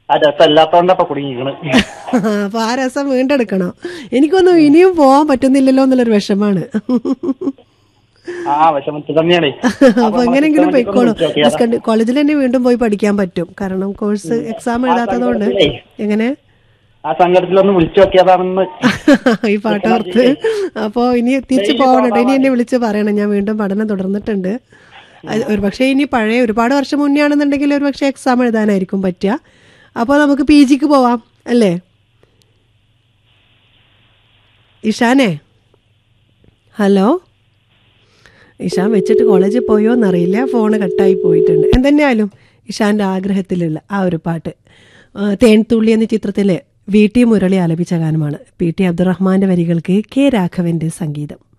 ആ രസമല്ലാത്തോണ്ടപ്പോ കുടുങ്ങിക്കണ് അപ്പൊ ആ രസം വീണ്ടെടുക്കണം എനിക്കൊന്നും ഇനിയും പോവാൻ പറ്റുന്നില്ലല്ലോ എന്നുള്ളൊരു വിഷമാണ് ആ വിഷമത്തിൽ തന്നെയാണ് അപ്പൊ എങ്ങനെങ്കിലും പോയിക്കോളൂ കോളേജിൽ തന്നെ വീണ്ടും പോയി പഠിക്കാൻ പറ്റും കാരണം കോഴ്സ് എക്സാം എഴുതാത്തതുകൊണ്ട് എങ്ങനെ ആ സങ്കടത്തിലൊന്ന് വിളിച്ചു നോക്കിയതാണെന്ന് ഈ പാട്ടോർത്ത് അപ്പോ ഇനി തിരിച്ചു പോകണം ഇനി എന്നെ വിളിച്ച് പറയണം ഞാൻ വീണ്ടും പഠനം തുടർന്നിട്ടുണ്ട് അത് ഒരു പക്ഷേ ഇനി പഴയ ഒരുപാട് വർഷം മുന്നേ ആണെന്നുണ്ടെങ്കിൽ ഒരു പക്ഷേ എക്സാം എഴുതാനായിരിക്കും പറ്റുക അപ്പോൾ നമുക്ക് പി ജിക്ക് പോവാം അല്ലേ ഇഷാനെ ഹലോ ഇഷാൻ വെച്ചിട്ട് കോളേജിൽ പോയോ എന്നറിയില്ല ഫോണ് കട്ടായി പോയിട്ടുണ്ട് എന്തെന്നെയാലും ഇഷാന്റെ ആഗ്രഹത്തിലുള്ള ആ ഒരു പാട്ട് ആ, തേൻതുള്ളി എന്ന ചിത്രത്തിലെ വി ടി മുരളി ആലപിച്ച ഗാനമാണ് പി ടി അബ്ദുറഹ്മാന്റെ വരികൾക്ക് കെ രാഘവന്റെ സംഗീതം